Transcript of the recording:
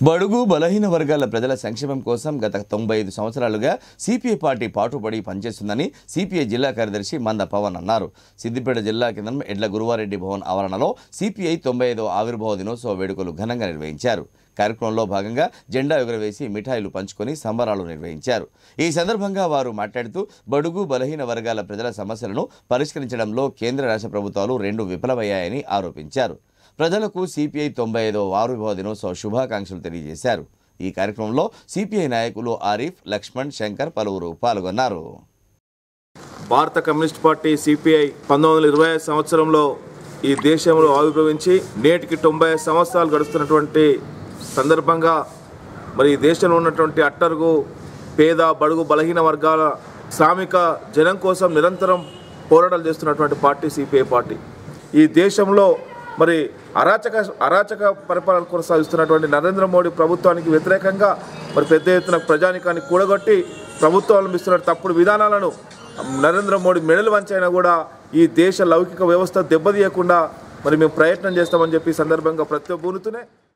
బడుగు బలహీన వర్గాల ప్రజల సంక్షేమం కోసం గత తొంభై ఐదు సంవత్సరాలుగా సిపిఐ పార్టీ పాటుపడి పనిచేస్తుందని సిపిఐ జిల్లా కార్యదర్శి మంద పవన్ అన్నారు సిద్దిపేట జిల్లా కేంద్రం ఎడ్ల గురువారెడ్డి భవన్ ఆవరణలో సిపిఐ తొంభై ఐదో ఆవిర్భావ దినోత్సవ వేడుకలు ఘనంగా నిర్వహించారు కార్యక్రమంలో భాగంగా జెండా ఎగురవేసి మిఠాయిలు పంచుకొని సంబరాలు నిర్వహించారు ఈ సందర్భంగా వారు మాట్లాడుతూ బడుగు బలహీన వర్గాల ప్రజల సమస్యలను పరిష్కరించడంలో కేంద్ర రాష్ట్ర ప్రభుత్వాలు రెండు విఫలమయ్యాయని ఆరోపించారు ప్రజలకు సిపిఐ తొంభై ఐదో ఆవిర్భావ దినోత్సవ శుభాకాంక్షలు తెలియజేశారు ఈ కార్యక్రమంలో సిపిఐ నాయకులు ఆరిఫ్ లక్ష్మణ్ శంకర్ పలువురు పాల్గొన్నారు భారత కమ్యూనిస్ట్ పార్టీ సిపిఐ పంతొమ్మిది వందల ఇరవై ఐదు సంవత్సరంలో ఈ దేశంలో ఆవిర్భవించి నేటికి తొంభై ఐదు సంవత్సరాలు గడుస్తున్నటువంటి సందర్భంగా మరి ఈ దేశంలో ఉన్నటువంటి అట్టరుగు పేద బడుగు బలహీన వర్గాల శ్రామిక జనం కోసం నిరంతరం పోరాటాలు చేస్తున్నటువంటి పార్టీ సిపిఐ పార్టీ ఈ దేశంలో మరి అరాచక అరాచక పరిపాలన కొనసాగిస్తున్నటువంటి నరేంద్ర మోడీ ప్రభుత్వానికి వ్యతిరేకంగా మరి పెద్ద ఎత్తున ప్రజానికాన్ని కూడగొట్టి ప్రభుత్వం అవలంబిస్తున్న తప్పుడు విధానాలను నరేంద్ర మోడీ మెడలు వంచైనా కూడా ఈ దేశ లౌకిక వ్యవస్థ దెబ్బతీయకుండా మరి మేము ప్రయత్నం చేస్తామని చెప్పి ఈ సందర్భంగా ప్రతిబూనుతూనే